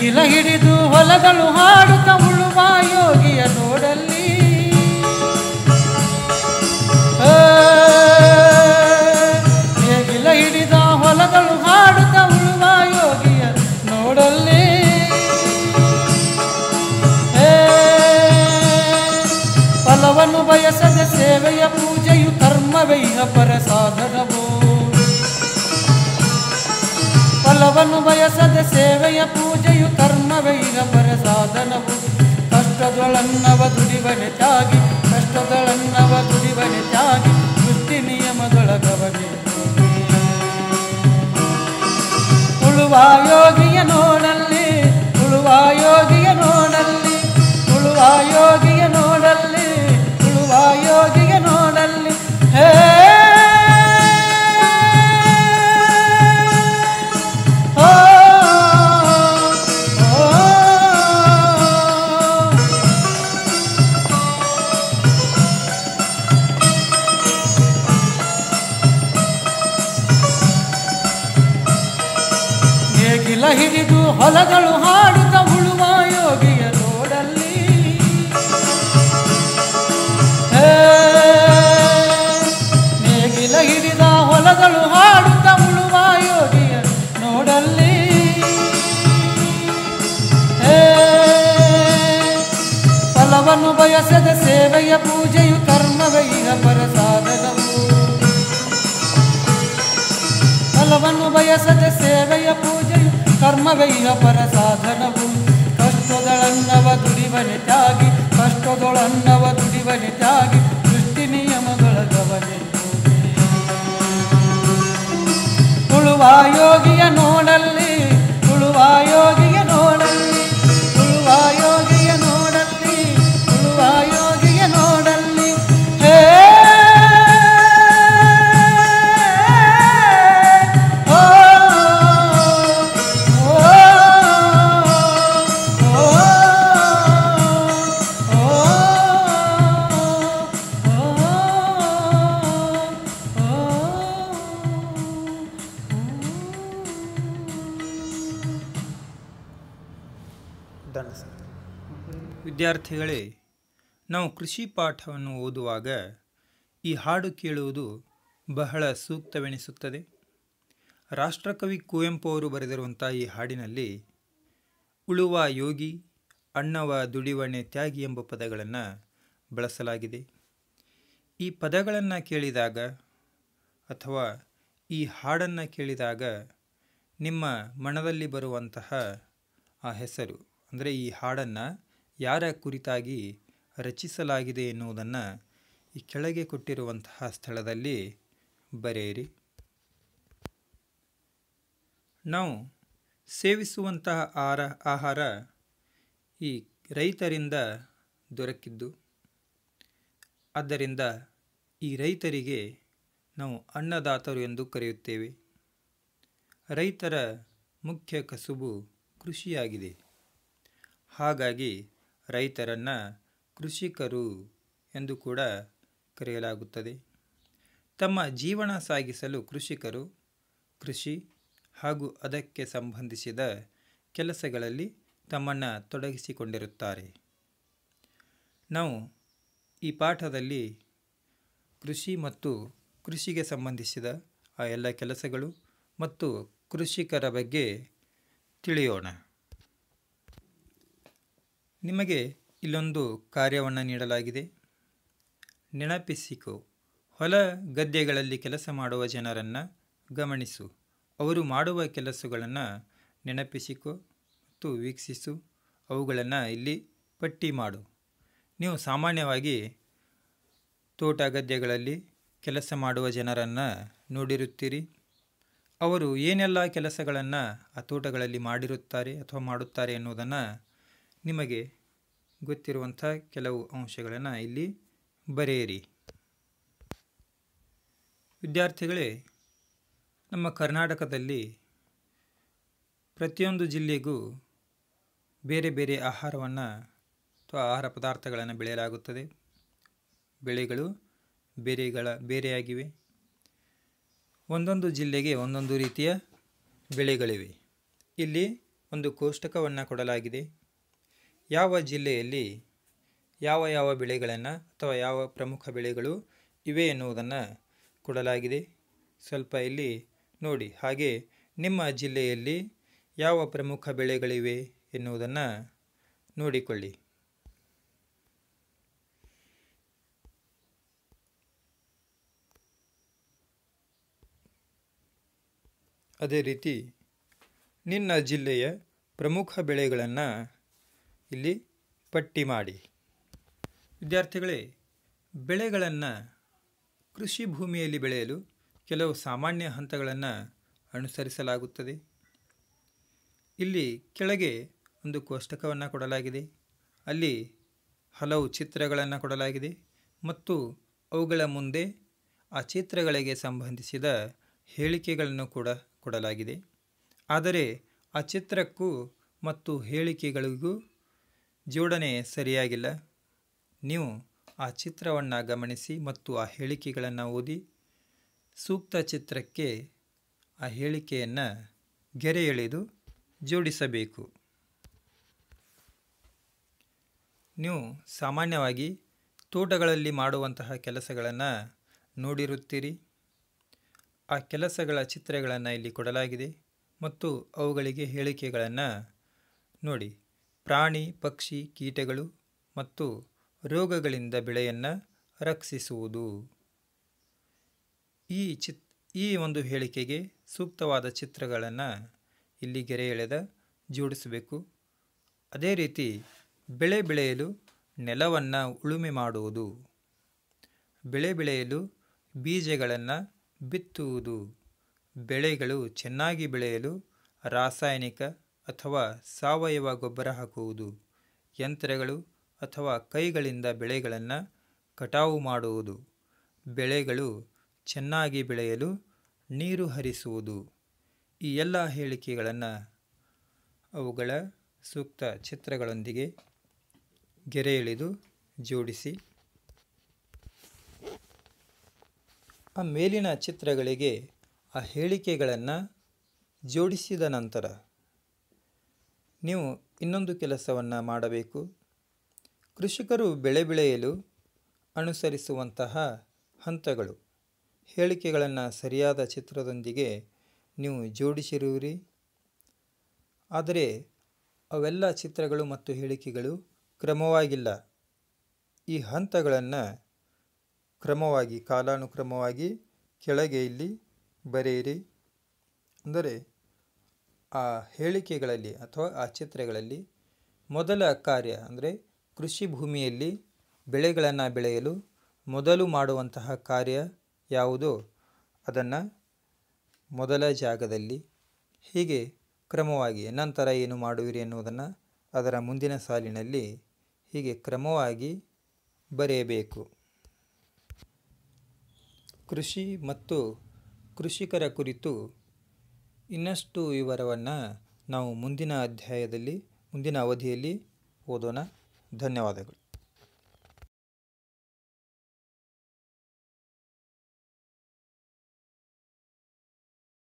ನೇಗಿಲ ಹಿಡಿದು ಹೊಲಗಳು ಹಾಡುತ್ತ ಉಳುವ ಯೋಗಿಯ ನೋಡಲ್ಲಿ ಆ, ನೇಗಿಲ ಹಿಡಿದ ಹೊಲಗಳು ಹಾಡುತ್ತ ಉಳುವ ಯೋಗಿಯ ನೋಡಲ್ಲಿ ಏ, ಫಲವನ್ನು ಬಯಸದೆ ಸೇವೆಯ ಪೂಜೆಯು ಕರ್ಮವೈಹ ಪರ ಸಾಧನವು ಫಲವನ್ನು ಬಯಸದೆ ಸೇವೆಯ ಪೂಜೆಯು ಕರ್ಮವೈಹ ಪರ ಸಾಧನವು ಕಷ್ಟದೊಳನ್ನವ ದುಡಿವನೆ ತ್ಯಾಗಿ ಕಷ್ಟದೊಳನ್ನವ ದುಡಿವನೆ ತ್ಯಾಗಿ ಸೃಷ್ಟಿ ನಿಯಮದೊಳಗವನೆ ಉಳುವ ಯೋಗಿಯ ನೋಡಲ್ಲಿ ಉಳುವ ಯೋಗಿಯ ನೋಡಲ್ಲಿ ಉಳುವ ಯೋಗಿಯ ನೋಡಲ್ಲಿ ಉಳುವ ಯೋಗಿಯ ನೋಡಲ್ಲಿ ಹೇ ಓ, ಓ, ನೇಗಿಲ ಹಿಡಿದು ಹೊಲಗಳು ಹಾಡುತ್ತ ಉಳುವ ಯೋಗಿಯ ನೋಡಲ್ಲಿ ಹೇ, ನೇಗಿಲ ಹಿಡಿದ ಹೊಲಗಳು ಹಾಡುತ್ತ ಉಳುವ ಯೋಗಿಯ ನೋಡಲ್ಲಿ ಹೇ, ಫಲವನ್ನು ಬಯಸದ ಸೇವೆಯ ಪೂಜೆಯು ಕರ್ಮವೈಹ ಪರ ಸಾಧನವು ಫಲವನ್ನು ಬಯಸದ ಸೇವೆಯ ಪೂಜೆಯು ಕರ್ಮವೈಹ ಪರ ಸಾಧನವು ಕಷ್ಟದೊಳನ್ನವ ದುಡಿವನೆ ತ್ಯಾಗಿ ಕಷ್ಟದೊಳನ್ನವ ದುಡಿವನೆ ತ್ಯಾಗಿ ಸೃಷ್ಟಿ ನಿಯಮದೊಳಗವನೆ ಉಳುವ ಯೋಗಿಯ ನೋಡಲ್ಲಿ ಉಳುವ ಯೋಗಿಯ ನೋಡಲ್ಲಿ ಉಳುವ ಯೋಗಿಯ ನೋಡಲ್ಲಿ ಉಳುವ ಯೋಗಿಯ ನೋಡಲ್ಲಿ ಹೇ ಓ, ಓ, ದಂಡ ಸರ್ ವಿದ್ಯಾರ್ಥಿಗಳೇ ನಾವು ಕೃಷಿ ಪಾಠವನ್ನು ಓದುವಾಗ ಈ ಹಾಡು ಕೇಳುವುದು ಬಹಳ ಸೂಕ್ತವೆನಿಸುತ್ತದೆ ರಾಷ್ಟ್ರಕವಿ ಕುವೆಂಪು ಅವರು ಬರೆದಿರುವಂಥ ಈ ಹಾಡಿನಲ್ಲಿ ಉಳುವ ಯೋಗಿ ಅಣ್ಣವ ದುಡಿವಣೆ ತ್ಯಾಗಿ ಎಂಬ ಪದಗಳನ್ನು ಬಳಸಲಾಗಿದೆ ಈ ಪದಗಳನ್ನು ಕೇಳಿದಾಗ ಅಥವಾ ಈ ಹಾಡನ್ನು ಕೇಳಿದಾಗ ನಿಮ್ಮ ಮನದಲ್ಲಿ ಬರುವಂತಹ ಆ ಹೆಸರು ಅಂದರೆ ಈ ಹಾಡನ್ನು ಯಾರ ಕುರಿತಾಗಿ ರಚಿಸಲಾಗಿದೆ ಎನ್ನುವುದನ್ನು ಈ ಕೆಳಗೆ ಕೊಟ್ಟಿರುವಂತಹ ಸ್ಥಳದಲ್ಲಿ ಬರೆಯಿರಿ ನಾವು ಸೇವಿಸುವಂತಹ ಆಹಾರ ಆಹಾರ ಈ ರೈತರಿಂದ ದೊರಕಿದ್ದು ಆದ್ದರಿಂದ ಈ ರೈತರಿಗೆ ನಾವು ಅನ್ನದಾತರು ಎಂದು ಕರೆಯುತ್ತೇವೆ ರೈತರ ಮುಖ್ಯ ಕಸುಬು ಕೃಷಿಯಾಗಿದೆ ಹಾಗಾಗಿ ರೈತರನ್ನು ಕೃಷಿಕರು ಎಂದು ಕೂಡ ಕರೆಯಲಾಗುತ್ತದೆ ತಮ್ಮ ಜೀವನ ಸಾಗಿಸಲು ಕೃಷಿಕರು ಕೃಷಿ ಹಾಗೂ ಅದಕ್ಕೆ ಸಂಬಂಧಿಸಿದ ಕೆಲಸಗಳಲ್ಲಿ ತಮ್ಮನ್ನು ತೊಡಗಿಸಿಕೊಂಡಿರುತ್ತಾರೆ ನಾವು ಈ ಪಾಠದಲ್ಲಿ ಕೃಷಿ ಮತ್ತು ಕೃಷಿಗೆ ಸಂಬಂಧಿಸಿದ ಆ ಎಲ್ಲ ಕೆಲಸಗಳು ಮತ್ತು ಕೃಷಿಕರ ಬಗ್ಗೆ ತಿಳಿಯೋಣ ನಿಮಗೆ ಇಲ್ಲೊಂದು ಕಾರ್ಯವನ್ನು ನೀಡಲಾಗಿದೆ ನೆನಪಿಸಿಕೊ ಹೊಲ ಗದ್ದೆಗಳಲ್ಲಿ ಕೆಲಸ ಮಾಡುವ ಜನರನ್ನು ಗಮನಿಸು ಅವರು ಮಾಡುವ ಕೆಲಸಗಳನ್ನು ನೆನಪಿಸಿಕೊ ಮತ್ತು ವೀಕ್ಷಿಸು ಅವುಗಳನ್ನು ಇಲ್ಲಿ ಪಟ್ಟಿ ಮಾಡು ನೀವು ಸಾಮಾನ್ಯವಾಗಿ ತೋಟ ಗದ್ದೆಗಳಲ್ಲಿ ಕೆಲಸ ಮಾಡುವ ಜನರನ್ನು ನೋಡಿರುತ್ತೀರಿ ಅವರು ಏನೆಲ್ಲ ಕೆಲಸಗಳನ್ನು ಆ ತೋಟಗಳಲ್ಲಿ ಮಾಡಿರುತ್ತಾರೆ ಅಥವಾ ಮಾಡುತ್ತಾರೆ ಎನ್ನುವುದನ್ನು ನಿಮಗೆ ಗೊತ್ತಿರುವಂಥ ಕೆಲವು ಅಂಶಗಳನ್ನು ಇಲ್ಲಿ ಬರೆಯಿರಿ ವಿದ್ಯಾರ್ಥಿಗಳೇ ನಮ್ಮ ಕರ್ನಾಟಕದಲ್ಲಿ ಪ್ರತಿಯೊಂದು ಜಿಲ್ಲೆಗೂ ಬೇರೆ ಬೇರೆ ಆಹಾರವನ್ನು ಅಥವಾ ಆಹಾರ ಪದಾರ್ಥಗಳನ್ನು ಬೆಳೆಯಲಾಗುತ್ತದೆ ಬೆಳೆಗಳು ಬೇರೆಗಳ ಬೇರೆಯಾಗಿವೆ ಒಂದೊಂದು ಜಿಲ್ಲೆಗೆ ಒಂದೊಂದು ರೀತಿಯ ಬೆಳೆಗಳಿವೆ ಇಲ್ಲಿ ಒಂದು ಕೋಷ್ಟಕವನ್ನು ಕೊಡಲಾಗಿದೆ ಯಾವ ಜಿಲ್ಲೆಯಲ್ಲಿ ಯಾವ ಯಾವ ಬೆಳೆಗಳನ್ನು ಅಥವಾ ಯಾವ ಪ್ರಮುಖ ಬೆಳೆಗಳು ಇವೆ ಎನ್ನುವುದನ್ನು ಕೊಡಲಾಗಿದೆ ಸ್ವಲ್ಪ ಇಲ್ಲಿ ನೋಡಿ ಹಾಗೆ ನಿಮ್ಮ ಜಿಲ್ಲೆಯಲ್ಲಿ ಯಾವ ಪ್ರಮುಖ ಬೆಳೆಗಳಿವೆ ಎನ್ನುವುದನ್ನು ನೋಡಿಕೊಳ್ಳಿ ಅದೇ ರೀತಿ ನಿನ್ನ ಜಿಲ್ಲೆಯ ಪ್ರಮುಖ ಬೆಳೆಗಳನ್ನು ಇಲ್ಲಿ ಪಟ್ಟಿ ಮಾಡಿ ವಿದ್ಯಾರ್ಥಿಗಳೇ ಬೆಳೆಗಳನ್ನು ಕೃಷಿ ಭೂಮಿಯಲ್ಲಿ ಬೆಳೆಯಲು ಕೆಲವು ಸಾಮಾನ್ಯ ಹಂತಗಳನ್ನು ಅನುಸರಿಸಲಾಗುತ್ತದೆ ಇಲ್ಲಿ ಕೆಳಗೆ ಒಂದು ಕೋಷ್ಟಕವನ್ನು ಕೊಡಲಾಗಿದೆ ಅಲ್ಲಿ ಹಲವು ಚಿತ್ರಗಳನ್ನು ಕೊಡಲಾಗಿದೆ ಮತ್ತು ಅವುಗಳ ಮುಂದೆ ಆ ಚಿತ್ರಗಳಿಗೆ ಸಂಬಂಧಿಸಿದ ಹೇಳಿಕೆಗಳನ್ನು ಕೂಡ ಕೊಡಲಾಗಿದೆ ಆದರೆ ಆ ಚಿತ್ರಕ್ಕೂ ಮತ್ತು ಹೇಳಿಕೆಗಳಿಗೂ ಜೋಡಣೆ ಸರಿಯಾಗಿಲ್ಲ ನೀವು ಆ ಚಿತ್ರವನ್ನು ಗಮನಿಸಿ ಮತ್ತು ಆ ಹೇಳಿಕೆಗಳನ್ನು ಓದಿ ಸೂಕ್ತ ಚಿತ್ರಕ್ಕೆ ಆ ಹೇಳಿಕೆಯನ್ನು ಗೆರೆ ಎಳೆದು ಜೋಡಿಸಬೇಕು ನೀವು ಸಾಮಾನ್ಯವಾಗಿ ತೋಟಗಳಲ್ಲಿ ಮಾಡುವಂತಹ ಕೆಲಸಗಳನ್ನು ನೋಡಿರುತ್ತೀರಿ ಆ ಕೆಲಸಗಳ ಚಿತ್ರಗಳನ್ನು ಇಲ್ಲಿ ಕೊಡಲಾಗಿದೆ ಮತ್ತು ಅವುಗಳಿಗೆ ಹೇಳಿಕೆಗಳನ್ನು ನೋಡಿ ಪ್ರಾಣಿ ಪಕ್ಷಿ ಕೀಟಗಳು ಮತ್ತು ರೋಗಗಳಿಂದ ಬೆಳೆಯನ್ನು ರಕ್ಷಿಸುವುದು ಈ ಚಿತ್ ಈ ಒಂದು ಹೇಳಿಕೆಗೆ ಸೂಕ್ತವಾದ ಚಿತ್ರಗಳನ್ನು ಇಲ್ಲಿ ಗೆರೆ ಎಳೆದ ಜೋಡಿಸಬೇಕು ಅದೇ ರೀತಿ ಬೆಳೆ ಬೆಳೆಯಲು ನೆಲವನ್ನು ಉಳುಮೆ ಮಾಡುವುದು ಬೆಳೆ ಬೆಳೆಯಲು ಬೀಜಗಳನ್ನು ಬಿತ್ತುವುದು ಬೆಳೆಗಳು ಚೆನ್ನಾಗಿ ಬೆಳೆಯಲು ರಾಸಾಯನಿಕ ಅಥವಾ ಸಾವಯವ ಗೊಬ್ಬರ ಹಾಕುವುದು ಯಂತ್ರಗಳು ಅಥವಾ ಕೈಗಳಿಂದ ಬೆಳೆಗಳನ್ನು ಕಟಾವು ಮಾಡುವುದು ಬೆಳೆಗಳು ಚೆನ್ನಾಗಿ ಬೆಳೆಯಲು ನೀರು ಹರಿಸುವುದು ಈ ಎಲ್ಲ ಹೇಳಿಕೆಗಳನ್ನು ಅವುಗಳ ಸೂಕ್ತ ಚಿತ್ರಗಳೊಂದಿಗೆ ಗೆರೆ ಎಳೆದು ಜೋಡಿಸಿ ಆ ಮೇಲಿನ ಚಿತ್ರಗಳಿಗೆ ಆ ಹೇಳಿಕೆಗಳನ್ನು ಜೋಡಿಸಿದ ನಂತರ ನೀವು ಇನ್ನೊಂದು ಕೆಲಸವನ್ನು ಮಾಡಬೇಕು ಕೃಷಿಕರು ಬೆಳೆ ಬೆಳೆಯಲು ಅನುಸರಿಸುವಂತಹ ಹಂತಗಳು ಹೇಳಿಕೆಗಳನ್ನು ಸರಿಯಾದ ಚಿತ್ರದೊಂದಿಗೆ ನೀವು ಜೋಡಿಸಿರುವಿರಿ ಆದರೆ ಅವೆಲ್ಲ ಚಿತ್ರಗಳು ಮತ್ತು ಹೇಳಿಕೆಗಳು ಕ್ರಮವಾಗಿಲ್ಲ ಈ ಹಂತಗಳನ್ನು ಕ್ರಮವಾಗಿ ಕಾಲಾನುಕ್ರಮವಾಗಿ ಕೆಳಗೆ ಇಲ್ಲಿ ಬರೆಯಿರಿ ಅಂದರೆ ಆ ಹೇಳಿಕೆಗಳಲ್ಲಿ ಅಥವಾ ಆ ಚಿತ್ರಗಳಲ್ಲಿ ಮೊದಲ ಕಾರ್ಯ ಅಂದರೆ ಕೃಷಿ ಭೂಮಿಯಲ್ಲಿ ಬೆಳೆಗಳನ್ನು ಬೆಳೆಯಲು ಮೊದಲು ಮಾಡುವಂತಹ ಕಾರ್ಯ ಯಾವುದೋ ಅದನ್ನು ಮೊದಲ ಜಾಗದಲ್ಲಿ ಹೀಗೆ ಕ್ರಮವಾಗಿ ನಂತರ ಏನು ಮಾಡುವಿರಿ ಎನ್ನುವುದನ್ನು ಅದರ ಮುಂದಿನ ಸಾಲಿನಲ್ಲಿ ಹೀಗೆ ಕ್ರಮವಾಗಿ ಬರೆಯಬೇಕು ಕೃಷಿ ಮತ್ತು ಕೃಷಿಕರ ಕುರಿತು ಇನ್ನಷ್ಟು ವಿವರವನ್ನು ನಾವು ಮುಂದಿನ ಅಧ್ಯಾಯದಲ್ಲಿ ಮುಂದಿನ ಅವಧಿಯಲ್ಲಿ ಓದೋಣ ಧನ್ಯವಾದಗಳು